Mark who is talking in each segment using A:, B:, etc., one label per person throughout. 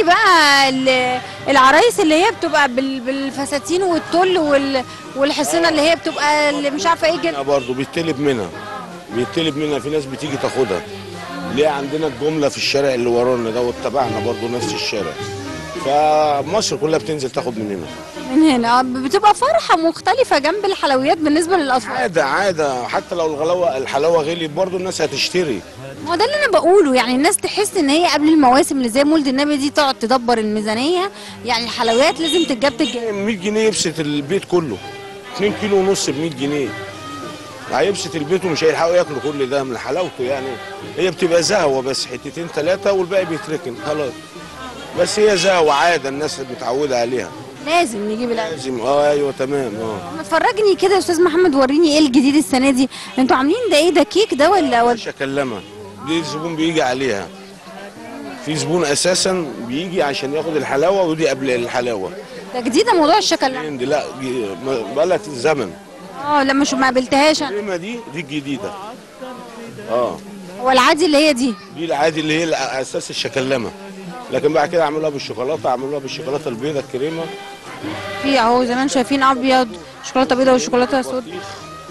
A: لي بقى ال- العرايس اللي هي بتبقى بال- بالفساتين والتل وال- والحصينه اللي هي بتبقى اللي مش عارفه ايه جد
B: برضه بيطلب منها بيطلب منها في ناس بتيجي تاخدها ليه عندنا الجمله في الشارع اللي ورانا ده واتبعنا برضه نفس الشارع فمصر كلها بتنزل تاخد مننا
A: من هنا بتبقى فرحه مختلفه جنب الحلويات بالنسبه للاطفال
B: عاده عاده حتى لو الغلاوه الحلاوه غليت برضه الناس هتشتري
A: ما هو ده اللي انا بقوله يعني الناس تحس ان هي قبل المواسم اللي زي مولد النبي دي تقعد تدبر الميزانيه يعني الحلويات لازم تتجاب تتجاب
B: 100 جنيه يبسط البيت كله 2 كيلو ونص ب 100 جنيه هيبسط البيت ومش هيلحقوا ياكلوا كل ده من حلاوته يعني هي بتبقى زهوه بس حتتين ثلاثه والباقي بيتركن خلاص بس هي زهوه عاده الناس متعوده عليها
A: لازم نجيب الاكل
B: لازم اه ايوه تمام اه
A: ما تفرجني كده يا استاذ محمد وريني ايه الجديد السنه دي انتوا عاملين ده ايه ده كيك ده ولا ولا
B: مش اكلمها دي الزبون بيجي عليها في زبون اساسا بيجي عشان ياخد الحلاوه ودي قبل الحلاوه
A: ده جديده موضوع الشكل
B: عندي لا جي- ما- بقالها زمن
A: اه لا مش ما قابلتهاش أنا.
B: الكريمه دي دي الجديده اه
A: هو العادي اللي هي دي
B: دي العادي اللي هي اساس الشكلمه لكن بعد كده عملوها بالشوكولاته عملوها بالشوكولاته البيضاء الكريمه
A: في اهو زي ما انتم شايفين ابيض شوكولاته بيضاء وشوكولاته سود
B: بطيخ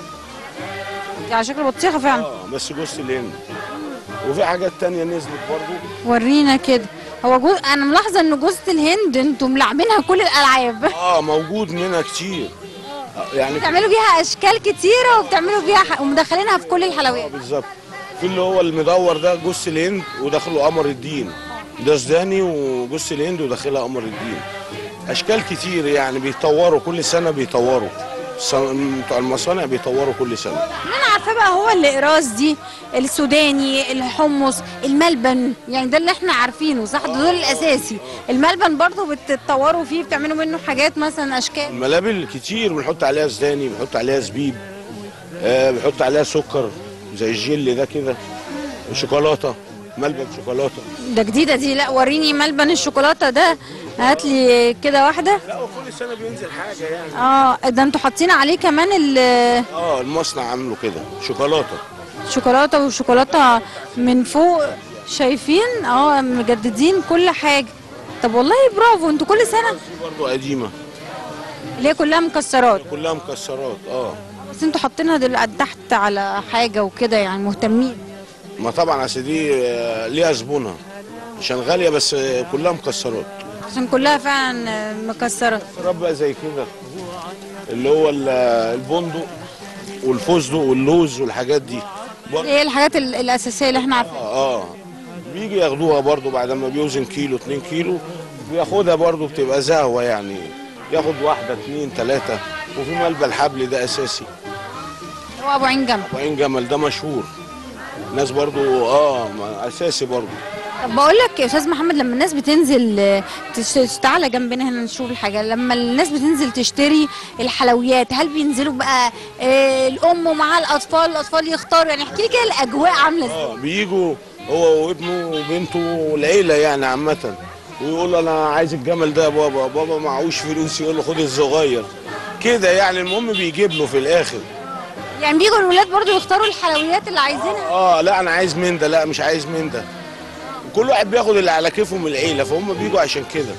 A: دي على شكل بطيخه فعلا
B: اه بس جوز الهند وفي حاجات تانية نزلت برضو
A: ورينا كده هو جوز انا ملاحظه ان جوزة الهند انتوا ملعبينها كل الالعاب
B: اه موجود منها كتير آه، يعني
A: بتعملوا بيها اشكال كتيره وبتعملوا بيها ح... ومدخلينها في كل
B: اه
A: الحلويات
B: بالظبط في اللي هو المدور ده جوز الهند وداخله قمر الدين ده سوداني وجوز الهند وداخلها قمر الدين اشكال كتير يعني بيطوروا كل سنه بيطوروا الصن- بتوع المصانع بيطوروا كل سنه
A: اللي انا عارفاه بقى هو الاقراص دي السوداني الحمص الملبن يعني ده اللي احنا عارفينه صح ده دول الاساسي الملبن برضو بتتطوروا فيه بتعملوا منه حاجات مثلا اشكال
B: الملابل كتير بنحط عليها سوداني بنحط عليها زبيب آه بنحط عليها سكر زي الجيل ده كده وشوكولاته ملبن شوكولاته
A: ده جديده دي لا وريني ملبن الشوكولاته ده هات لي كده واحده
B: لا وكل سنه بينزل حاجه يعني
A: اه ده انتوا حاطين عليه كمان ال-
B: اه المصنع عامله كده شوكولاته
A: الشوكولاته والشوكولاته من فوق شايفين اه مجددين كل حاجه طب والله برافو انتوا كل سنه
B: في برضه قديمه
A: اللي هي كلها مكسرات
B: كلها مكسرات اه
A: بس انتوا حاطينها دل... تحت على حاجه وكده يعني مهتمين
B: ما طبعا اصل دي آه، ليها زبونها عشان غاليه بس آه، كلها مكسرات
A: عشان كلها فعلا آه، مكسره
B: شراب بقى زي كده اللي هو ال- البندق والفستق واللوز والحاجات دي برضه
A: ايه الحاجات ال- الاساسيه اللي احنا عارفينها
B: اه بيجي ياخدوها برضو بعد ما بيوزن كيلو 2 كيلو بياخدها برضو بتبقى زهوة يعني ياخد واحدة اتنين تلاتة وفي ملبى الحبل ده أساسي
A: هو ابو عين جنب
B: وعين جمل ده مشهور ناس برضو اه ما- أساسي برضو
A: طب بقول لك يا استاذ محمد لما الناس بتنزل آه، تش- تعالى جنبنا هنا نشوف الحاجه لما الناس بتنزل تشتري الحلويات هل بينزلوا بقى آه، الام ومعاها الاطفال الاطفال يختاروا يعني احكي لي كده الاجواء عامله ازاي
B: اه بيجوا هو وابنه وبنته والعيلة يعني عامة ويقول له أنا عايز الجمل ده يا بابا بابا معهوش فلوس يقول له خد الصغير كده يعني المهم بيجيب له في الآخر
A: يعني بيجوا الولاد برضو يختاروا الحلويات اللي عايزينها
B: اه لا انا عايز من ده لا مش عايز من ده كل واحد بياخد اللي على كيفه من العيله فهم بيجوا عشان كده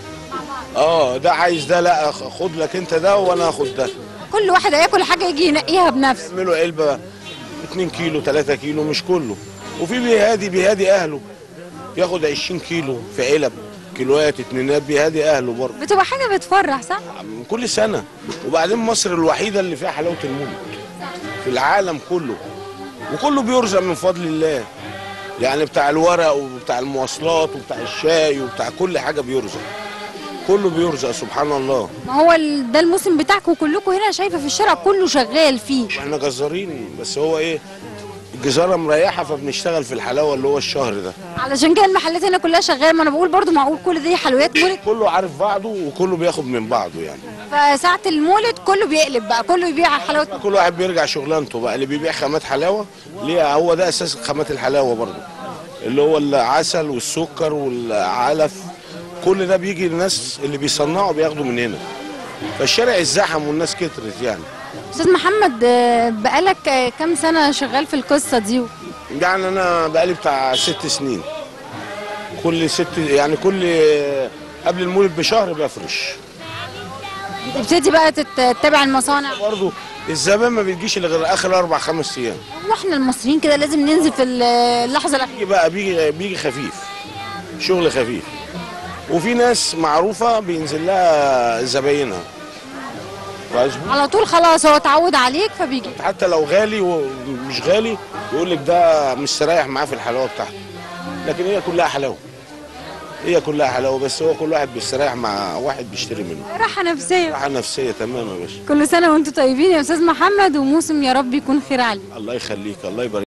B: اه ده عايز ده لا خ- خد لك انت ده وانا اخد ده
A: كل واحد هياكل حاجه يجي ينقيها بنفسه
B: يعملوا علبه 2 كيلو 3 كيلو مش كله وفي بيهادي بيهادي اهله ياخد 20 كيلو في علب كيلوات اتنينات بيهادي اهله برضه
A: بتبقى حاجه بتفرح صح
B: كل سنه وبعدين مصر الوحيده اللي فيها حلاوه المولد في العالم كله وكله بيرزق من فضل الله يعني بتاع الورق وبتاع المواصلات وبتاع الشاي وبتاع كل حاجه بيرزق كله بيرزق سبحان الله
A: ما هو ال- ده الموسم بتاعكم كلكم هنا شايفه في الشارع كله شغال فيه
B: احنا جزارين بس هو ايه الجزاره مريحه فبنشتغل في الحلاوه اللي هو الشهر ده
A: علشان كده المحلات هنا كلها شغاله ما انا بقول برضو معقول كل دي حلويات مولد
B: كله عارف بعضه وكله بياخد من بعضه يعني
A: فساعه المولد كله بيقلب بقى كله يبيع حلاوه
B: كل واحد بيرجع شغلانته بقى اللي بيبيع خامات حلاوه ليه هو ده اساس خامات الحلاوه برضه اللي هو العسل والسكر والعلف كل ده بيجي الناس اللي بيصنعوا بياخدوا من هنا فالشارع ازدحم والناس كترت يعني
A: استاذ محمد آه، بقالك آه، كام سنه شغال في القصه دي
B: يعني انا بقالي بتاع ست سنين كل ست يعني كل قبل المولد بشهر بفرش
A: تبتدي بقى تت- تتابع المصانع
B: برضه الزبائن ما بتجيش الا غير اخر اربع خمس ايام
A: واحنا المصريين كده لازم ننزل في اللحظه الاخيره
B: بيجي بقى بيجي بيجي خفيف شغل خفيف وفي ناس معروفه بينزل لها زباينها وأسبوع.
A: على طول خلاص هو اتعود عليك فبيجي
B: حتى لو غالي ومش غالي يقول لك ده مستريح معاه في الحلاوه بتاعته لكن هي كلها حلاوه هي كلها حلاوه بس هو كل واحد بيستريح مع واحد بيشتري منه
A: راحه نفسيه
B: راحه نفسيه تمام يا باشا
A: كل سنه وانتم طيبين يا استاذ محمد وموسم يا رب يكون خير عليك
B: الله يخليك الله يبارك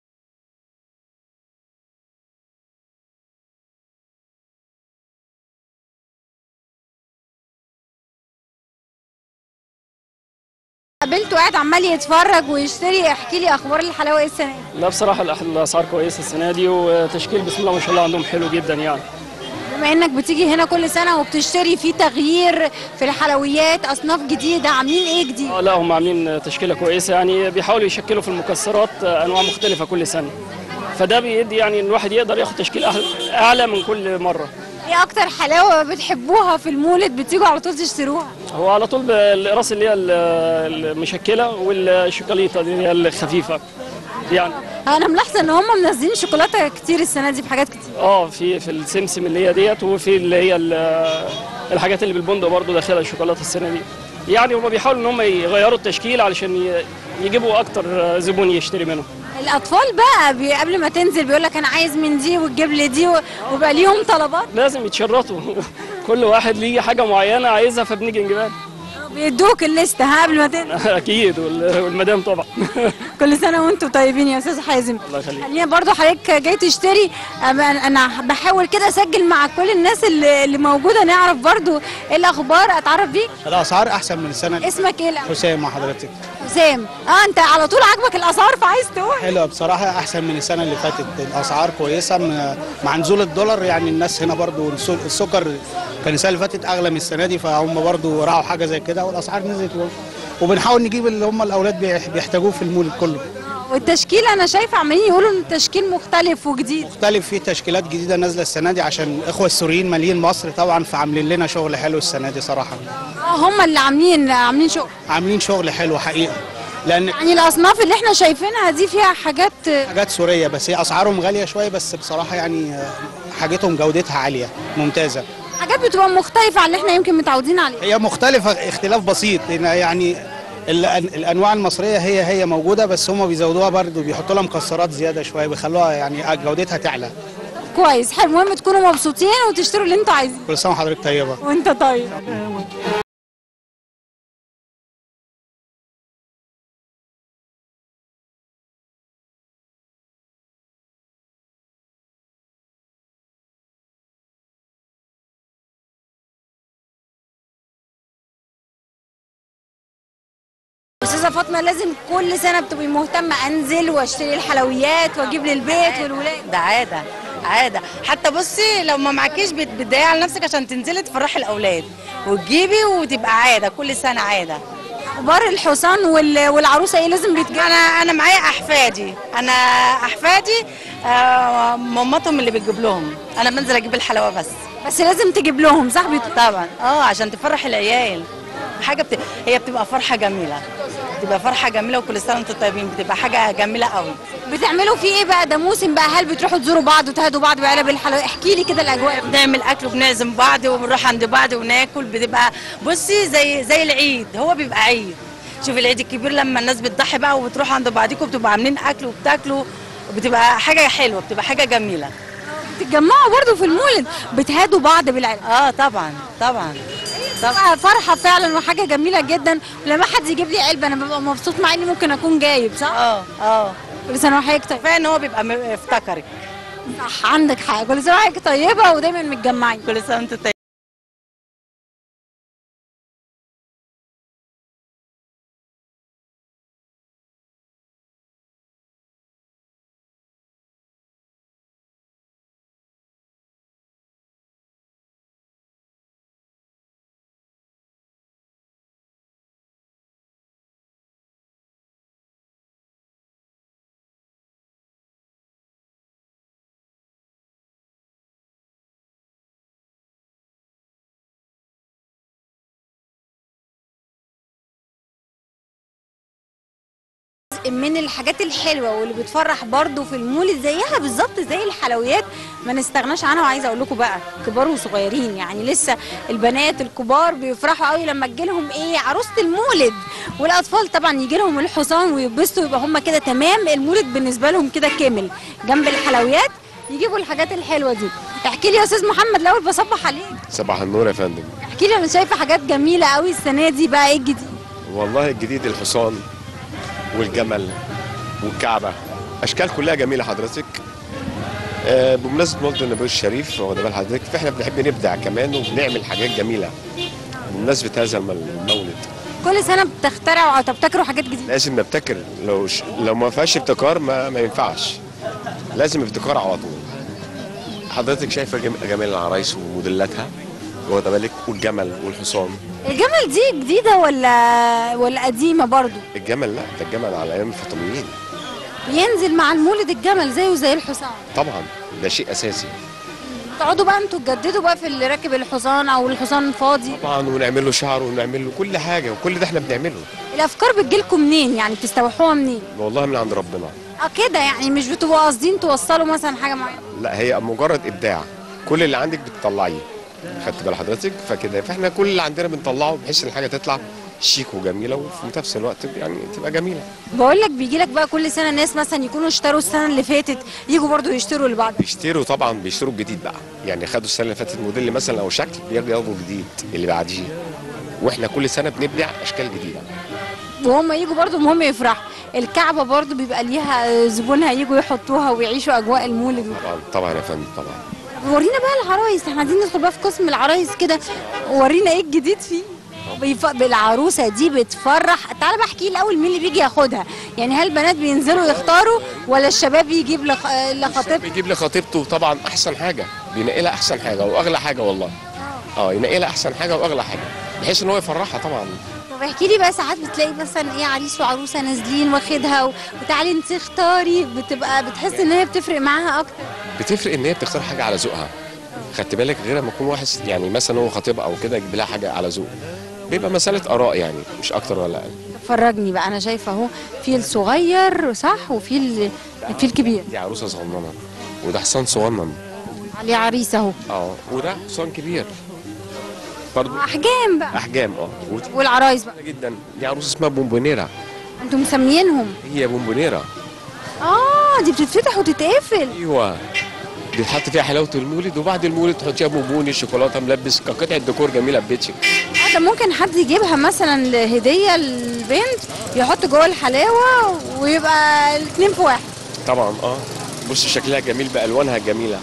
A: قابلته قاعد عمال يتفرج ويشتري احكي لي اخبار الحلاوه ايه السنه دي
C: لا بصراحة الأح- الأسعار كويسة السنة دي وتشكيل بسم الله ما شاء الله عندهم حلو جدا يعني
A: بما انك بتيجي هنا كل سنه وبتشتري في تغيير في الحلويات اصناف جديده عاملين ايه جديد
C: اه لا هم عاملين تشكيلة كويسة يعني بيحاولوا يشكلوا في المكسرات آه، أنواع مختلفة كل سنة فده بيدي يعني إن الواحد يقدر ياخد تشكيل أح- أعلى من كل مرة
A: ايه اكتر حلاوه بتحبوها في المولد بتيجوا على طول تشتروها
C: هو على طول الراس اللي هي ال- المشكلة والشوكولاتة دي هي الخفيفة يعني
A: انا ملاحظه ان هم منزلين شوكولاته كتير السنه دي في حاجات كتير
C: اه في في السمسم اللي هي ديت وفي اللي هي ال- الحاجات اللي بالبندق برضو داخلها الشوكولاته السنه دي يعني هم بيحاولوا ان هم يغيروا التشكيل علشان ي- يجيبوا اكتر زبون يشتري منهم
A: الاطفال بقى بي قبل ما تنزل بيقول لك انا عايز من دي وتجيب لي دي و- ويبقى ليهم طلبات
C: لازم يتشرطوا كل واحد ليه حاجه معينه عايزها فبنيجي نجيبها
A: بيدوك الليسته ها قبل ما تنزل
C: اكيد وال- والمدام طبعا
A: كل سنه وانتم طيبين يا استاذ حازم
C: الله يخليك
A: خلينا برضو حضرتك جاي تشتري أما- انا بحاول كده اسجل مع كل الناس اللي اللي موجوده نعرف برضو ايه الاخبار اتعرف بيك
D: الاسعار احسن من السنه اللي
A: اسمك ايه الاول
D: حسام مع حضرتك
A: حسام اه انت على طول عاجبك الاسعار فعايز تقول
D: حلوه بصراحه احسن من السنه اللي فاتت الاسعار كويسه م- مع نزول الدولار يعني الناس هنا برضو السو- السكر كان السنه اللي فاتت اغلى من السنه دي فهم برضو راعوا حاجه زي كده والاسعار نزلت و- وبنحاول نجيب اللي هم الاولاد بيح- بيحتاجوه في المولد كله
A: والتشكيل انا شايفه عمالين يقولوا ان التشكيل مختلف وجديد
D: مختلف في تشكيلات جديده نازله السنه دي عشان الاخوه السوريين مالين مصر طبعا فعاملين لنا شغل حلو السنه دي صراحه
A: اه هم اللي عاملين عاملين شغل
D: عاملين شغل حلو حقيقه لان
A: يعني الاصناف اللي احنا شايفينها دي فيها حاجات
D: حاجات سوريه بس هي اسعارهم غاليه شويه بس بصراحه يعني آه، حاجتهم جودتها عاليه ممتازه
A: حاجات بتبقى مختلفه عن اللي احنا يمكن متعودين عليه
D: هي مختلفة اختلاف بسيط لأن يعني ال- الأنواع المصرية هي هي موجودة بس هم بيزودوها برضه بيحطوا لها مكسرات زيادة شوية بيخلوها يعني جودتها تعلى
A: كويس حلو المهم تكونوا مبسوطين وتشتروا اللي انتوا عايزينه
D: كل سنة وحضرتك طيبة
A: وانت طيب استاذه فاطمه لازم كل سنه بتبقي مهتمه انزل واشتري الحلويات واجيب للبيت والولاد
E: ده عاده عاده حتى بصي لو ما معكيش بت- بتضايقي على نفسك عشان تنزلي تفرحي الاولاد وتجيبي وتبقى عاده كل سنه عاده
A: اخبار الحصان وال- والعروسه ايه لازم بيتجمعوا
E: انا انا معايا احفادي انا احفادي آه، مامتهم اللي بتجيب لهم انا بنزل اجيب الحلاوه بس
A: بس لازم تجيب لهم صح بت-
E: طبعا اه عشان تفرح العيال حاجه بت... هي بتبقى فرحه جميله بتبقى فرحه جميله وكل سنه وانتم طيبين بتبقى حاجه جميله قوي
A: بتعملوا فيه ايه بقى ده موسم بقى هل بتروحوا تزوروا بعض وتهدوا بعض بعلب الحلويات احكي لي كده الاجواء
E: بنعمل اكل وبنعزم بعض وبنروح عند بعض وناكل بتبقى بصي زي زي العيد هو بيبقى عيد شوفي العيد الكبير لما الناس بتضحي بقى وبتروح عند بعضكم بتبقى عاملين اكل وبتاكلوا بتبقى حاجه حلوه بتبقى حاجه جميله
A: بتتجمعوا برضو في المولد بتهادوا بعض بالعلب
E: اه طبعا طبعا طبعا
A: بتبقى فرحه فعلا وحاجه جميله جدا ولما حد يجيب لي علبه انا ببقى مبسوط مع اني ممكن اكون جايب صح
E: اه اه
A: كل سنه وحضرتك طيب
E: كفايه ان هو بيبقى م- افتكرك
A: صح عندك حق كل سنه وحضرتك طيبه ودايما متجمعين
E: كل سنه وانتم طيبين
A: جزء من الحاجات الحلوه واللي بتفرح برضو في المولد زيها بالظبط زي الحلويات ما نستغناش عنها وعايزه اقول لكم بقى كبار وصغيرين يعني لسه البنات الكبار بيفرحوا قوي لما تجيلهم ايه عروسه المولد والاطفال طبعا يجي لهم الحصان ويبسطوا يبقى هم كده تمام المولد بالنسبه لهم كده كامل جنب الحلويات يجيبوا الحاجات الحلوه دي احكي لي يا استاذ محمد الاول بصبح عليك
F: صباح النور يا فندم
A: احكي لي انا شايفه حاجات جميله قوي السنه دي بقى ايه الجديد
F: والله الجديد الحصان والجمل والكعبة أشكال كلها جميلة حضرتك آه، بمناسبة مولد النبي الشريف واخد بال حضرتك فاحنا بنحب نبدع كمان وبنعمل حاجات جميلة بمناسبة هذا الم- المولد
A: كل سنه بتخترعوا او تبتكروا حاجات جديده
F: لازم نبتكر لو ش... لو ما فيهاش ابتكار ما, ما ينفعش لازم ابتكار على طول حضرتك شايفة جم... جمال العرايس وموديلاتها واخد بالك والجمل والحصان
A: الجمل دي جديده ولا ولا قديمه برضو
F: الجمل لا ده الجمل على ايام الفاطميين
A: ينزل مع المولد الجمل زيه زي الحصان
F: طبعا ده شيء اساسي
A: تقعدوا بقى انتوا تجددوا بقى في اللي راكب الحصان او الحصان فاضي
F: طبعا ونعمل له شعر ونعمل له كل حاجه وكل ده احنا بنعمله
A: الافكار بتجيلكم منين يعني بتستوحوها منين
F: والله من عند ربنا
A: اه كده يعني مش بتبقوا قاصدين توصلوا مثلا حاجه معينه
F: لا هي مجرد ابداع كل اللي عندك بتطلعيه خدت بال حضرتك فكده فاحنا كل اللي عندنا بنطلعه بحيث ان الحاجه تطلع شيك وجميله وفي نفس الوقت يعني تبقى جميله
A: بقول لك بيجي لك بقى كل سنه ناس مثلا يكونوا اشتروا السنه اللي فاتت يجوا برضو يشتروا اللي بعد
F: بيشتروا طبعا بيشتروا الجديد بقى يعني خدوا السنه اللي فاتت موديل مثلا او شكل بيرجعوا ياخدوا الجديد اللي بعديه واحنا كل سنه بنبدع اشكال جديده
A: وهم يجوا برضو المهم يفرحوا الكعبه برضو بيبقى ليها زبونها يجوا يحطوها ويعيشوا اجواء المولد
F: طبعا طبعا يا فندم طبعا
A: ورينا بقى العرايس احنا عايزين ندخل بقى في قسم العرايس كده ورينا ايه الجديد فيه بيف... بالعروسه دي بتفرح تعالى بقى احكي لي الاول مين اللي بيجي ياخدها يعني هل البنات بينزلوا يختاروا ولا الشباب يجيب لخ... لخطيب
F: بيجيب لخطيبته طبعا احسن حاجه بينقي لها احسن حاجه واغلى حاجه والله اه ينقي لها احسن حاجه واغلى حاجه بحيث ان هو يفرحها طبعا
A: طب احكي لي بقى ساعات بتلاقي مثلا ايه عريس وعروسه نازلين واخدها و... وتعالي انت اختاري بتبقى بتحس ان هي بتفرق معاها اكتر
F: بتفرق ان هي بتختار حاجه على ذوقها خدت بالك غير لما يكون واحد يعني مثلا هو خطيبها او كده يجيب لها حاجه على ذوق بيبقى مساله اراء يعني مش اكتر ولا اقل
A: فرجني بقى انا شايفه اهو في الصغير صح وفي ال... في الكبير
F: دي عروسه صغننه وده حصان صغنن
A: عليه عريس اهو
F: اه وده حصان كبير برضه
A: احجام بقى
F: احجام اه ودي
A: والعرايس بقى
F: جدا دي عروسه اسمها بومبونيرا
A: انتوا مسميينهم
F: هي بومبونيرا
A: اه دي بتتفتح وتتقفل
F: ايوه بيتحط فيها حلاوه المولد وبعد المولد تحطيها بونبوني شوكولاته ملبس كقطعه ديكور جميله في بيتك
A: اه ده ممكن حد يجيبها مثلا هديه للبنت يحط جوه الحلاوه ويبقى الاثنين في واحد
F: طبعا اه بص شكلها جميل بالوانها الجميله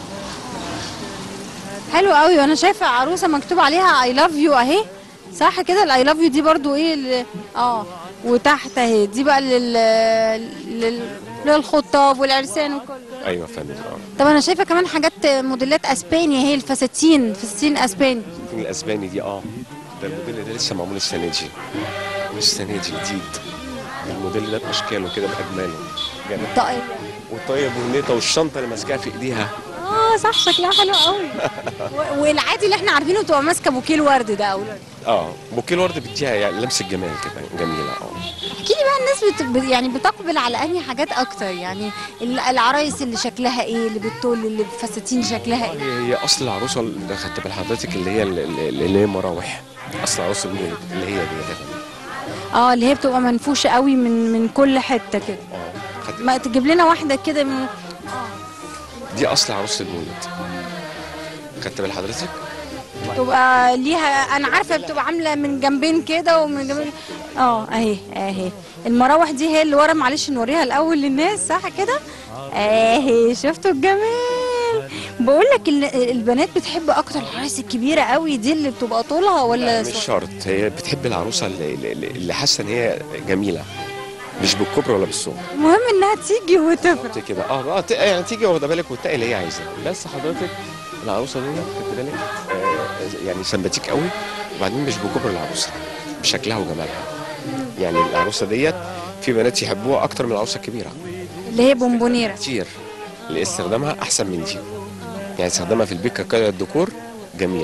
A: حلو قوي وانا شايفه عروسه مكتوب عليها اي لاف يو اهي صح كده الاي لاف يو دي برضو ايه ال- اه وتحت اهي دي بقى لل... لل... للخطاب والعرسان وكله
F: ايوه يا فندم اه
A: طب انا شايفه كمان حاجات موديلات اسباني هي الفساتين فساتين اسباني
F: الاسباني دي اه ده الموديل ده لسه معمول السنه دي السنه دي جديد الموديل ده باشكاله كده باجماله جميل
A: طاقية
F: والطيب والنيطه والشنطه اللي ماسكاها في ايديها
A: اه صح شكلها حلو قوي و- والعادي اللي احنا عارفينه تبقى ماسكه بوكيه الورد ده اولاد
F: اه بوكيه الورد بيديها يعني لمسه جمال كده جميله اه
A: احكي لي بقى الناس بت... بت- يعني بتقبل على انهي حاجات اكتر يعني ال- العرايس اللي شكلها ايه اللي بالطول اللي بفساتين شكلها ايه
F: هي هي اصل العروسه اللي خدت بال حضرتك اللي هي اللي اللي هي مراوح اصل عروسه المولد اللي هي دي يا فندم.
A: اه اللي هي بتبقى منفوشه قوي من من كل حته كده
F: اه خدت
A: ما تجيب لنا واحده كده من
F: دي اصل عروسه المولد خدت بال حضرتك
A: تبقى ليها انا عارفه بتبقى عامله من جنبين كده ومن جنبين اه اهي اهي المراوح دي هي اللي ورا معلش نوريها الاول للناس صح كده اهي شفتوا الجمال بقول لك البنات بتحب اكتر العرايس الكبيره قوي دي اللي بتبقى طولها ولا
F: لا مش
A: صغيرة؟
F: شرط هي بتحب العروسه اللي, اللي, اللي حاسه ان هي جميله مش بالكبر ولا بالصغر
A: المهم انها تيجي وتفرح
F: زي كده اه اه ت- يعني تيجي واخده بالك وتلاقي اللي هي عايزاه بس حضرتك العروسه دي خدت بالك آه يعني سمباتيك قوي وبعدين مش بكبر العروسه بشكلها وجمالها يعني العروسه ديت في بنات يحبوها اكتر من العروسه الكبيره
A: اللي هي بونبونيره
F: كتير لاستخدامها احسن من دي يعني استخدامها في البيت كقطعه ديكور جميله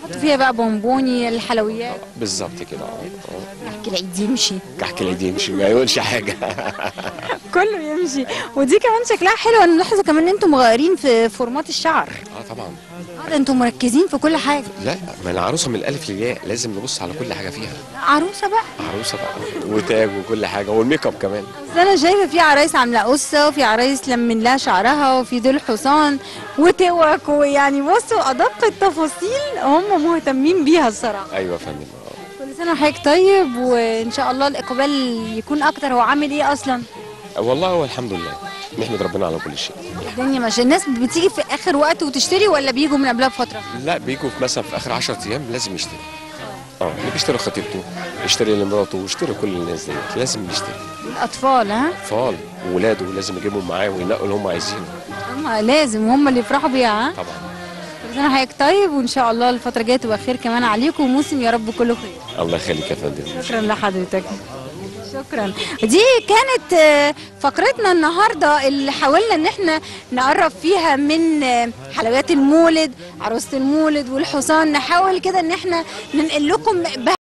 A: حطوا فيها بقى بونبوني الحلويات
F: بالظبط كده اه آه.
A: كحك العيد يمشي
F: كحك العيد يمشي ما يقولش حاجه
A: كله يمشي ودي كمان شكلها حلو انا ملاحظه كمان ان انتم مغيرين في فورمات الشعر
F: اه طبعا
A: اه ده انتم مركزين في كل حاجه
F: لا ما انا عروسه من الالف للياء لازم نبص على كل حاجه فيها
A: عروسه بقى
F: عروسه بقى وتاج وكل حاجه والميك اب كمان
A: بس انا شايفه في عرايس عامله قصه وفي عرايس لمن لها شعرها وفي دول حصان وتوك ويعني بصوا ادق التفاصيل هم مهتمين بيها الصراحه
F: ايوه يا فندم آه.
A: كل سنه وحضرتك طيب وان شاء الله الاقبال يكون اكتر هو عامل ايه اصلا
F: والله هو الحمد لله نحمد ربنا على كل شيء
A: الدنيا ماشيه الناس بتيجي في اخر وقت وتشتري ولا بيجوا من قبلها بفتره
F: لا بيجوا في مثلا في اخر 10 ايام لازم يشتري اه اللي بيشتري خطيبته يشتري لمراته ويشتري كل الناس ديت لازم يشتري
A: الاطفال ها
F: اطفال وولاده لازم يجيبهم معاه وينقوا اللي هم عايزينه
A: هم لازم هم اللي يفرحوا بيها ها
F: طبعا
A: كل سنه وحضرتك طيب وان شاء الله الفتره الجايه تبقى خير كمان عليكم وموسم يا رب كله خير
F: الله يخليك يا فندم
A: شكرا لحضرتك شكرا دي كانت آه، فقرتنا النهارده اللي حاولنا ان احنا نقرب فيها من آه، حلويات المولد عروسه المولد والحصان نحاول كده ان احنا ننقل لكم